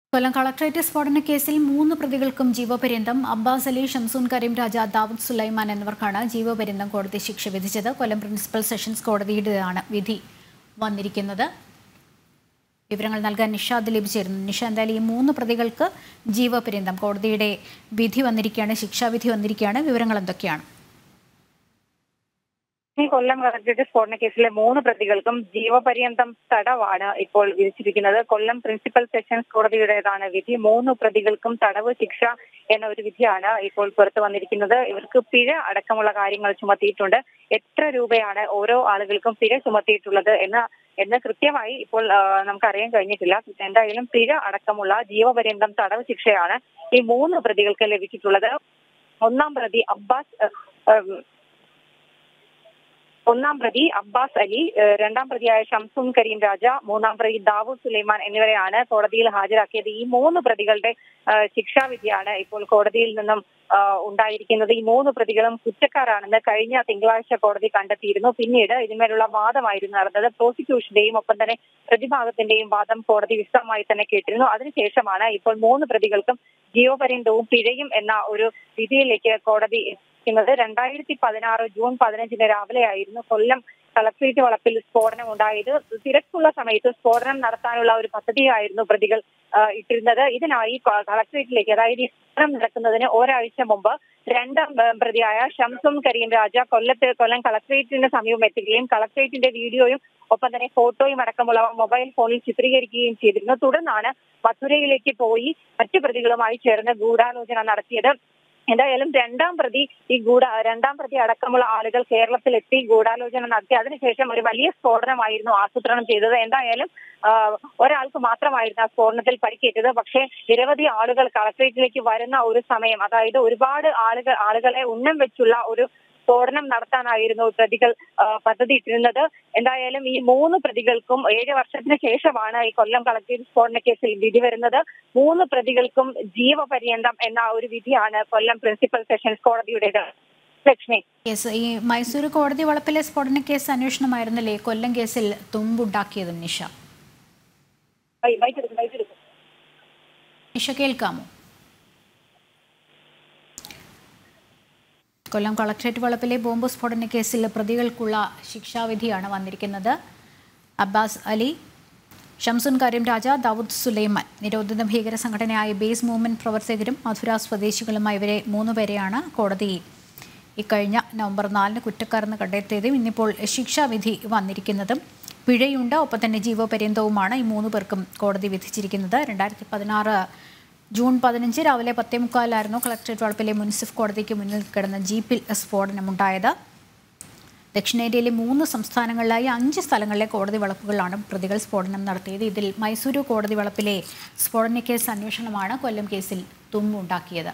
കൊല്ലം collectorate സ്ഫോടന കേസിൽ മൂന്ന് പ്രതികൾക്കും ജീവപര്യന്തം അബ്ബാസ് അലി ഷംസൂൻ കരീം രാജ ദാവൂദ് സുലൈമാൻ എന്നിവർക്കാണ് ജീവപര്യന്തം കോടതി ശിക്ഷ വിധിച്ചത് കൊല്ലം പ്രിൻസിപ്പൽ സെഷൻസ് കോടതിയുടേതാണ് വിധി വന്നിരിക്കുന്നത് വിവരങ്ങൾ നൽകാൻ നിഷ ദിലീപ് ചേരുന്നു നിഷ എന്തായാലും ഈ മൂന്ന് പ്രതികൾക്ക് ജീവപര്യന്തം കോടതിയുടെ വിധി വന്നിരിക്കുകയാണ് ശിക്ഷാവിധി വന്നിരിക്കുകയാണ് വിവരങ്ങൾ എന്തൊക്കെയാണ് ഈ കൊല്ലം കളക്ടറേറ്റ് സ്ഫോടന കേസിലെ മൂന്ന് പ്രതികൾക്കും ജീവപര്യന്തം തടവാണ് ഇപ്പോൾ വിധിച്ചിരിക്കുന്നത് കൊല്ലം പ്രിൻസിപ്പൽ സെഷൻസ് കോടതിയുടേതാണ് വിധി മൂന്ന് പ്രതികൾക്കും തടവ് ശിക്ഷ എന്ന ഒരു വിധിയാണ് ഇപ്പോൾ പുറത്തു വന്നിരിക്കുന്നത് ഇവർക്ക് പിഴ അടക്കമുള്ള കാര്യങ്ങൾ ചുമത്തിയിട്ടുണ്ട് എത്ര രൂപയാണ് ഓരോ ആളുകൾക്കും പിഴ ചുമത്തിയിട്ടുള്ളത് എന്ന് എന്ന് കൃത്യമായി ഇപ്പോൾ ആ, നമുക്കറിയാൻ കഴിഞ്ഞിട്ടില്ല എന്തായാലും പിഴ അടക്കമുള്ള ജീവപര്യന്തം തടവ് ശിക്ഷയാണ് ഈ മൂന്ന് പ്രതികൾക്ക് ലഭിച്ചിട്ടുള്ളത് ഒന്നാം പ്രതി അബ്ബാസ് ആ, ആ, ഒന്നാം പ്രതി അബ്ബാസ് അലി ഏഹ് രണ്ടാം പ്രതിയായ ഷംസും കരീം രാജ മൂന്നാം പ്രതി ദാവൂദ് സുലൈമാൻ എന്നിവരെയാണ് കോടതിയിൽ ഹാജരാക്കിയത് ഈ മൂന്ന് പ്രതികളുടെ ഏഹ് ശിക്ഷാവിധിയാണ് ഇപ്പോൾ കോടതിയിൽ നിന്നും ആഹ് ഉണ്ടായിരിക്കുന്നത് ഈ മൂന്ന് പ്രതികളും കുറ്റക്കാരാണെന്ന് കഴിഞ്ഞ തിങ്കളാഴ്ച കോടതി കണ്ടെത്തിയിരുന്നു പിന്നീട് ഇതിന്മേലുള്ള വാദമായിരുന്നു നടന്നത് പ്രോസിക്യൂഷന്റെയും ഒപ്പം തന്നെ പ്രതിഭാഗത്തിന്റെയും വാദം കോടതി വിശദമായി തന്നെ കേട്ടിരുന്നു അതിനുശേഷമാണ് ഇപ്പോൾ മൂന്ന് പ്രതികൾക്കും ജീവപര്യന്തവും പിഴയും എന്ന ഒരു വിധിയിലേക്ക് കോടതി എത്തിക്കുന്നത് രണ്ടായിരത്തി പതിനാറ് ജൂൺ പതിനഞ്ചിന് രാവിലെയായിരുന്നു കൊല്ലം കളക്ട്രേറ്റ് വളപ്പിൽ സ്ഫോടനം ഉണ്ടായത് തിരക്കുള്ള സമയത്ത് സ്ഫോടനം നടത്താനുള്ള ഒരു പദ്ധതിയായിരുന്നു പ്രതികൾ ആ, ഇട്ടിരുന്നത് ഇതിനായി ക- കളക്ട്രേറ്റിലേക്ക് അതായത് ഈ സ്ഫോടനം നടക്കുന്നതിന് ഒരാഴ്ച മുമ്പ് രണ്ടാം ആ, പ്രതിയായ ഷംസും കരീം രാജ കൊല്ലത്ത് കൊല്ലം കളക്ട്രേറ്റിന് സമീപം എത്തുകയും കളക്ട്രേറ്റിന്റെ വീഡിയോയും ഒപ്പം തന്നെ ഫോട്ടോയും അടക്കമുള്ള മൊബൈൽ ഫോണിൽ ചിത്രീകരിക്കുകയും ചെയ്തിരുന്നു തുടർന്നാണ് മഥുരയിലേക്ക് പോയി മറ്റു പ്രതികളുമായി ചേർന്ന് ഗൂഢാലോചന നടത്തിയത് എന്തായാലും രണ്ടാം പ്രതി ഈ ഗൂഢ രണ്ടാം പ്രതി അടക്കമുള്ള ആളുകൾ കേരളത്തിലെത്തി ഗൂഢാലോചന നടത്തി അതിനുശേഷം ഒരു വലിയ സ്ഫോടനമായിരുന്നു ആസൂത്രണം ചെയ്തത് എന്തായാലും ആ, ഒരാൾക്ക് മാത്രമായിരുന്നു ആ സ്ഫോടനത്തിൽ പരിക്കേറ്റത് പക്ഷേ നിരവധി ആളുകൾ കളക്ട്രേറ്റിലേക്ക് വരുന്ന ഒരു സമയം അതായത് ഒരുപാട് ആളുകൾ ആളുകളെ ഉന്നം വെച്ചുള്ള ഒരു സ്ഫോടനം നടത്താനായിരുന്നു പ്രതികൾ ആ, പദ്ധതിയിട്ടിരുന്നത് എന്തായാലും ഈ മൂന്ന് പ്രതികൾക്കും ഏഴ് വർഷത്തിന് ശേഷമാണ് ഈ കൊല്ലം കളക്ടറേറ്റ് സ്ഫോടന കേസിൽ വിധി വരുന്നത് മൂന്ന് പ്രതികൾക്കും ജീവപര്യന്തം എന്ന ഒരു വിധിയാണ് കൊല്ലം പ്രിൻസിപ്പൽ സെഷൻസ് കോടതിയുടേത് ലക്ഷ്മി കേസ് ഈ മൈസൂർ കോടതി വളപ്പിലെ സ്ഫോടന കേസ് അന്വേഷണമായിരുന്നല്ലേ കൊല്ലം കേസിൽ തുമ്പുണ്ടാക്കിയതും നിഷ വൈ- വൈകിട്ടെടുക്കും, വൈകിട്ടെടുക്കും. നിഷ കേൾക്കാമോ കൊല്ലം കളക്ട്രേറ്റ് വളപ്പിലെ ബോംബ് സ്ഫോടന കേസിൽ പ്രതികൾക്കുള്ള ശിക്ഷാവിധിയാണ് വന്നിരിക്കുന്നത് അബ്ബാസ് അലി ഷംസുൻ കരീം രാജ ദാവൂദ് സുലൈമാൻ നിരോധിത ഭീകര സംഘടനയായ ബേസ് മൂവ്മെന്റ് പ്രവർത്തകരും മധുര സ്വദേശികളുമായ ഇവരെ മൂന്നുപേരെയാണ് കോടതി ഇക്കഴിഞ്ഞ നവംബർ നാലിന് കുറ്റക്കാരെന്ന് കണ്ടെത്തിയതും ഇന്നിപ്പോൾ ശിക്ഷാവിധി വന്നിരിക്കുന്നതും പിഴയുണ്ട് ഒപ്പം തന്നെ ജീവപര്യന്തവുമാണ് ഈ മൂന്ന് പേർക്കും കോടതി വിധിച്ചിരിക്കുന്നത് രണ്ടായിരത്തി പതിനാറ് ജൂൺ പതിനഞ്ച് രാവിലെ പത്തേ മുക്കാലായിരുന്നു കളക്ടറേറ്റ് വളപ്പിലെ മുനിസിഫ് കോടതിക്ക് മുന്നിൽ കിടന്ന ജീപ്പിൽ സ്ഫോടനമുണ്ടായത് ദക്ഷിണേന്ത്യയിലെ മൂന്ന് സംസ്ഥാനങ്ങളിലായി അഞ്ച് സ്ഥലങ്ങളിലെ കോടതി വളപ്പുകളിലാണ് പ്രതികൾ സ്ഫോടനം നടത്തിയത് ഇതിൽ മൈസൂരു കോടതി വളപ്പിലെ സ്ഫോടന കേസ് അന്വേഷണമാണ് കൊല്ലം കേസിൽ തുമ്പുണ്ടാക്കിയത്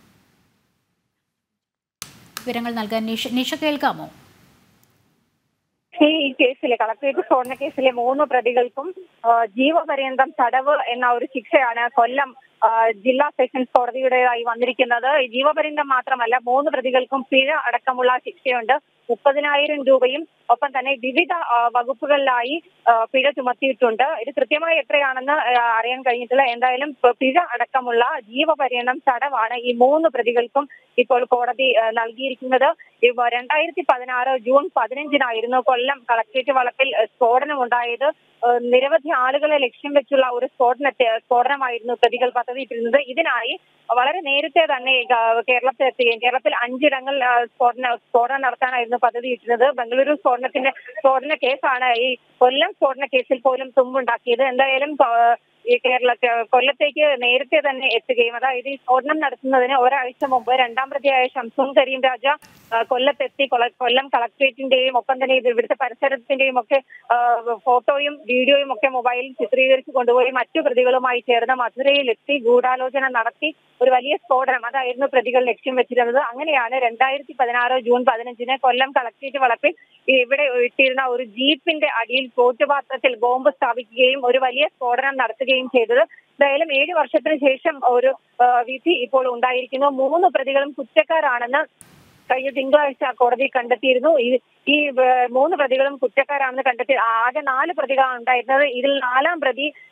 വിവരങ്ങൾ നൽകാൻ നിഷ നിഷ കേൾക്കാമോ ഈ കേസിലെ കളക്ടറേറ്റ് സ്ഫോടന കേസിലെ മൂന്ന് പ്രതികൾക്കും ആ, ജീവപര്യന്തം തടവ് എന്ന ഒരു ശിക്ഷയാണ് കൊല്ലം ആ, ജില്ലാ സെഷൻസ് കോടതിയുടേതായി വന്നിരിക്കുന്നത് ഈ ജീവപര്യന്തം മാത്രമല്ല മൂന്ന് പ്രതികൾക്കും പിഴ അടക്കമുള്ള ശിക്ഷയുണ്ട് മുപ്പതിനായിരം രൂപയും ഒപ്പം തന്നെ വിവിധ ആ, വകുപ്പുകളിലായി ആ, പിഴ ചുമത്തിയിട്ടുണ്ട് ഇത് കൃത്യമായി എത്രയാണെന്ന് ആ, അറിയാൻ കഴിഞ്ഞിട്ടില്ല എന്തായാലും പ- പിഴ അടക്കമുള്ള ജീവപര്യന്തം തടവാണ് ഈ മൂന്ന് പ്രതികൾക്കും ഇപ്പോൾ കോടതി ആ, നൽകിയിരിക്കുന്നത് ഇവ രണ്ടായിരത്തി പതിനാറ് ജൂൺ പതിനഞ്ചിനായിരുന്നു കൊല്ലം കളക്ട്രേറ്റ് വളപ്പിൽ ആ, സ്ഫോടനമുണ്ടായത് ആ, നിരവധി ആളുകളെ ലക്ഷ്യം വെച്ചുള്ള ഒരു സ്ഫോടനത്തെ സ്ഫോടനമായിരുന്നു പ്രതികൾ പദ്ധതിയിട്ടിരുന്നത് ഇതിനായി വളരെ നേരത്തെ തന്നെ ആ, കേരളത്തിലെത്തുകയും കേരളത്തിൽ അഞ്ചിടങ്ങൾ ആ, സ്ഫോടന സ്ഫോടനം നടത്താനായിരുന്നു പദ്ധതിയിട്ടിരുന്നത് ബംഗളൂരു സ്ഫോടനത്തിന്റെ സ്ഫോടന കേസാണ് ഈ കൊല്ലം സ്ഫോടന കേസിൽ പോലും തുമ്പുണ്ടാക്കിയത് എന്തായാലും ആ, ഈ കേരള കൊല്ലത്തേക്ക് നേരത്തെ തന്നെ എത്തുകയും അതായത് ഈ സ്ഫോടനം നടത്തുന്നതിന് ഒരാഴ്ച മുമ്പ് രണ്ടാം പ്രതിയായ ഷംസുൻ കരീം രാജ ആ, കൊല്ലത്തെത്തി കൊല- കൊല്ലം കളക്ട്രേറ്റിന്റെയും ഒപ്പം തന്നെ ഇത് ഇവിടുത്തെ പരിസരത്തിന്റെയും ഒക്കെ ആ, ഫോട്ടോയും വീഡിയോയും ഒക്കെ മൊബൈലിൽ ചിത്രീകരിച്ച് കൊണ്ടുപോയി മറ്റു പ്രതികളുമായി ചേർന്ന് മധുരയിലെത്തി ഗൂഢാലോചന നടത്തി ഒരു വലിയ സ്ഫോടനം അതായിരുന്നു പ്രതികൾ ലക്ഷ്യം വെച്ചിരുന്നത് അങ്ങനെയാണ് രണ്ടായിരത്തി പതിനാറ് ജൂൺ പതിനഞ്ചിന് കൊല്ലം കളക്ട്രേറ്റ് വളപ്പിൽ ഈ ഇവിടെ ഇട്ടിരുന്ന ഒരു ജീപ്പിന്റെ അടിയിൽ ചോറ്റുപാത്രത്തിൽ ബോംബ് സ്ഥാപിക്കുകയും ഒരു വലിയ സ്ഫോടനം നടത്തുകയും ചെയ്തത് എന്തായാലും ഏഴ് വർഷത്തിന് ശേഷം ഒരു ആ, വിധി ഇപ്പോൾ ഉണ്ടായിരിക്കുന്നു മൂന്ന് പ്രതികളും കുറ്റക്കാരാണെന്ന് കഴിഞ്ഞ തിങ്കളാഴ്ച കോടതി കണ്ടെത്തിയിരുന്നു ഈ ഈ ഏഹ്, മൂന്ന് പ്രതികളും കുറ്റക്കാരാണെന്ന് കണ്ടെത്തി ആകെ നാല് പ്രതികളാണ് ഉണ്ടായിരുന്നത് ഇതിൽ നാലാം പ്രതി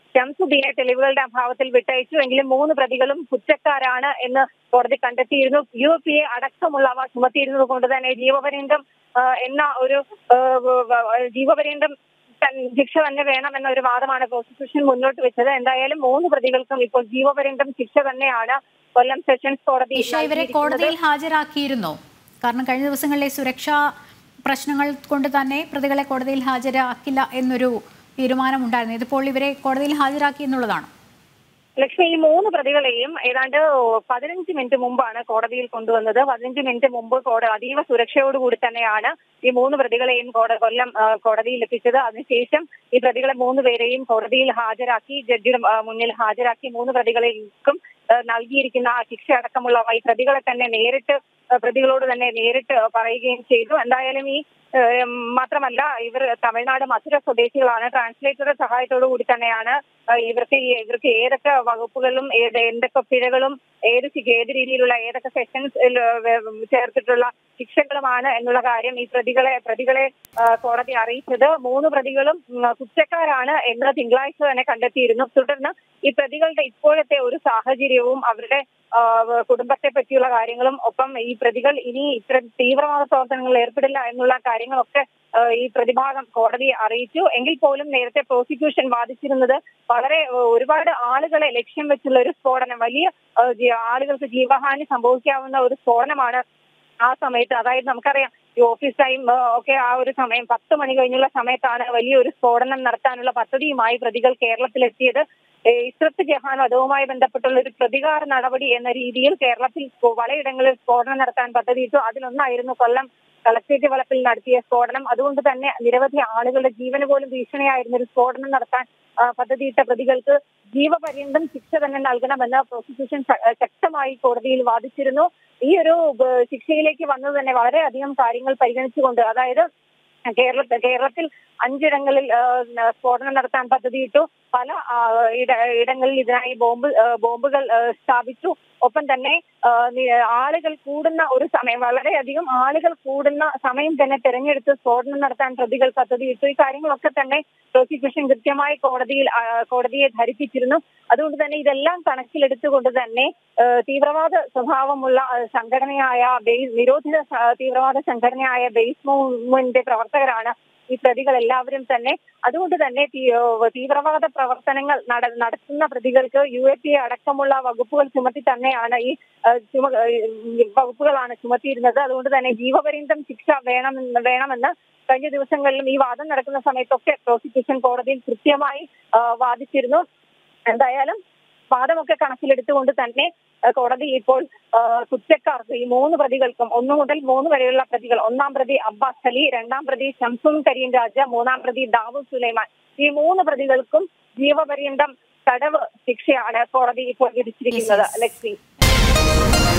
ഷംസുദ്ദീനെ തെളിവുകളുടെ അഭാവത്തിൽ വിട്ടയച്ചു എങ്കിലും മൂന്ന് പ്രതികളും കുറ്റക്കാരാണ് എന്ന് കോടതി കണ്ടെത്തിയിരുന്നു യു പി എ അടക്കമുള്ളവ ചുമത്തിയിരുന്നത് കൊണ്ട് തന്നെ ജീവപര്യന്തം ആ, എന്ന ഒരു ആ, വ- വ- ജീവപര്യന്തം തൻ- ശിക്ഷ തന്നെ വേണം എന്ന ഒരു വാദമാണ് പ്രോസിക്യൂഷൻ മുന്നോട്ട് വെച്ചത് എന്തായാലും മൂന്ന് പ്രതികൾക്കും ഇപ്പോൾ ജീവപര്യന്തം ശിക്ഷ തന്നെയാണ് കൊല്ലം സെഷൻസ് കോടതി ഇഷ ഇവരെ നൽകിയിരിക്കുന്നത്. കോടതിയിൽ ഹാജരാക്കിയിരുന്നോ കാരണം കഴിഞ്ഞ ദിവസങ്ങളിലെ സുരക്ഷാ പ്രശ്നങ്ങൾ കൊണ്ട് തന്നെ പ്രതികളെ കോടതിയിൽ ഹാജരാക്കില്ല എന്നൊരു തീരുമാനമുണ്ടായിരുന്നു ഇതിപ്പോൾ ഇവരെ കോടതിയിൽ ഹാജരാക്കി എന്നുള്ളതാണ് ലക്ഷ്മി ഈ മൂന്ന് പ്രതികളെയും ഏതാണ്ട് പതിനഞ്ച് മിനിറ്റ് മുമ്പാണ് കോടതിയിൽ കൊണ്ടുവന്നത് പതിനഞ്ച് മിനിറ്റ് മുമ്പ് കോടതി അതീവ സുരക്ഷയോടുകൂടി തന്നെയാണ് ഈ മൂന്ന് പ്രതികളെയും കോട കൊല്ലം ആ, കോടതിയിൽ എത്തിച്ചത് അതിനുശേഷം ഈ പ്രതികളെ മൂന്ന് പേരെയും കോടതിയിൽ ഹാജരാക്കി ജഡ്ജിയുടെ ആ, മുന്നിൽ ഹാജരാക്കി മൂന്ന് പ്രതികളേക്കും ആ, നൽകിയിരിക്കുന്ന ആ ശിക്ഷ അടക്കമുള്ളവ ഈ പ്രതികളെ തന്നെ നേരിട്ട് ആ, പ്രതികളോട് തന്നെ നേരിട്ട് പറയുകയും ചെയ്തു എന്തായാലും ഈ ഏഹ് മാത്രമല്ല ഇവർ തമിഴ്നാട് മധുര സ്വദേശികളാണ് ട്രാൻസ്ലേറ്ററുടെ സഹായത്തോടു കൂടി തന്നെയാണ് ഏഹ് ഇവർക്ക് ഈ- ഇവർക്ക് ഏതൊക്കെ വകുപ്പുകളും ഏത് എന്തൊക്കെ പിഴകളും ഏത് ശിക്ഷ- ഏത് രീതിയിലുള്ള ഏതൊക്കെ സെഷൻസ് ചേർത്തിട്ടുള്ള ശിക്ഷകളുമാണ് എന്നുള്ള കാര്യം ഈ പ്രതികളെ പ്രതികളെ ആ, കോടതി അറിയിച്ചത് മൂന്ന് പ്രതികളും ഉം, കുറ്റക്കാരാണ് എന്ന് തിങ്കളാഴ്ച തന്നെ കണ്ടെത്തിയിരുന്നു തുടർന്ന് ഈ പ്രതികളുടെ ഇപ്പോഴത്തെ ഒരു സാഹചര്യവും അവരുടെ ആ, കുടുംബത്തെ പറ്റിയുള്ള കാര്യങ്ങളും ഒപ്പം ഈ പ്രതികൾ ഇനി ഇത്തരം തീവ്രവാദ പ്രവർത്തനങ്ങളിൽ ഏർപ്പെടില്ല എന്നുള്ള കാര്യങ്ങളൊക്കെ ആ, ഈ പ്രതിഭാഗം കോടതിയെ അറിയിച്ചു എങ്കിൽ പോലും നേരത്തെ പ്രോസിക്യൂഷൻ വാദിച്ചിരുന്നത് വളരെ ആ, ഒരുപാട് ആളുകളെ ലക്ഷ്യം വെച്ചുള്ള ഒരു സ്ഫോടനം വലിയ ആ, ജി- ആളുകൾക്ക് ജീവഹാനി സംഭവിക്കാവുന്ന ഒരു സ്ഫോടനമാണ് ആ സമയത്ത് അതായത് നമുക്കറിയാം ഈ ഓഫീസ് ടൈം ആ, ഒക്കെ ആ ഒരു സമയം പത്ത് മണി കഴിഞ്ഞുള്ള സമയത്താണ് വലിയൊരു സ്ഫോടനം നടത്താനുള്ള പദ്ധതിയുമായി പ്രതികൾ കേരളത്തിലെത്തിയത് ഏ, ഇസ്രത്ത് ജഹാൻ വധവുമായി ബന്ധപ്പെട്ടുള്ള ഒരു പ്രതികാര നടപടി എന്ന രീതിയിൽ കേരളത്തിൽ സ്ഫോ- പലയിടങ്ങളിൽ സ്ഫോടനം നടത്താൻ പദ്ധതിയിട്ടു അതിലൊന്നായിരുന്നു കൊല്ലം കളക്ടറേറ്റ് വളപ്പിൽ നടത്തിയ സ്ഫോടനം അതുകൊണ്ട് തന്നെ നിരവധി ആളുകളുടെ ജീവന് പോലും ഭീഷണിയായിരുന്ന ഒരു സ്ഫോടനം നടത്താൻ ആ, പദ്ധതിയിട്ട പ്രതികൾക്ക് ജീവപര്യന്തം ശിക്ഷ തന്നെ നൽകണമെന്ന് പ്രോസിക്യൂഷൻ ശ- ശക്തമായി കോടതിയിൽ വാദിച്ചിരുന്നു ഈ ഒരു ഏഹ്, ശിക്ഷയിലേക്ക് വന്നത് തന്നെ വളരെയധികം കാര്യങ്ങൾ പരിഗണിച്ചുകൊണ്ട് അതായത് കേരള കേരളത്തിൽ അഞ്ചിടങ്ങളിൽ ഏഹ്, സ്ഫോടനം നടത്താൻ പദ്ധതിയിട്ടു പല ആ, ഇട- ഇടങ്ങളിൽ ഇതിനായി ബോംബ് ഏഹ്, ബോംബുകൾ ഏഹ്, സ്ഥാപിച്ചു ഒപ്പം തന്നെ ഏഹ്, നി- ആളുകൾ കൂടുന്ന ഒരു സമയം വളരെയധികം ആളുകൾ കൂടുന്ന സമയം തന്നെ തെരഞ്ഞെടുത്ത് സ്ഫോടനം നടത്താൻ പ്രതികൾ പദ്ധതിയിട്ടു ഈ കാര്യങ്ങളൊക്കെ തന്നെ പ്രോസിക്യൂഷൻ കൃത്യമായി കോടതിയിൽ ആ, കോടതിയെ ധരിപ്പിച്ചിരുന്നു അതുകൊണ്ട് തന്നെ ഇതെല്ലാം കണക്കിലെടുത്തുകൊണ്ട് തന്നെ ഏഹ്, തീവ്രവാദ സ്വഭാവമുള്ള ഏഹ്, സംഘടനയായ ബേസ് നിരോധിത സ- തീവ്രവാദ സംഘടനയായ ബേസ് മൂവ്മെന്റ് പ്രവർത്തകരാണ് ഈ പ്രതികൾ എല്ലാവരും തന്നെ അതുകൊണ്ട് തന്നെ തീ- ഏഹ്, തീവ്രവാദ പ്രവർത്തനങ്ങൾ നട- നടത്തുന്ന പ്രതികൾക്ക് യു എ പി അടക്കമുള്ള വകുപ്പുകൾ ചുമത്തി തന്നെയാണ് ഈ ഏഹ്, ചുമ ഏഹ്, വകുപ്പുകളാണ് ചുമത്തിയിരുന്നത് അതുകൊണ്ട് തന്നെ ജീവപര്യന്തം ശിക്ഷ വേണമെന്ന് വേണമെന്ന് കഴിഞ്ഞ ദിവസങ്ങളിലും ഈ വാദം നടക്കുന്ന സമയത്തൊക്കെ പ്രോസിക്യൂഷൻ കോടതിയിൽ കൃത്യമായി ആ, വാദിച്ചിരുന്നു എന്തായാലും വാദമൊക്കെ കണക്കിലെടുത്തുകൊണ്ട് തന്നെ ആ, കോടതി ഇപ്പോൾ ആ, കുറ്റക്കാർക്ക് ഈ മൂന്ന് പ്രതികൾക്കും ഒന്നു മുതൽ മൂന്ന് വരെയുള്ള പ്രതികൾ ഒന്നാം പ്രതി അബ്ബാസ് അലി രണ്ടാം പ്രതി ഷംസുൻ കരീം രാജ മൂന്നാം പ്രതി ദാവൂദ് സുലൈമാൻ ഈ മൂന്ന് പ്രതികൾക്കും ജീവപര്യന്തം തടവ് ശിക്ഷയാണ് കോടതി ഇപ്പോൾ വിധിച്ചിരിക്കുന്നത് Yes, yes. ലക്ഷ്മി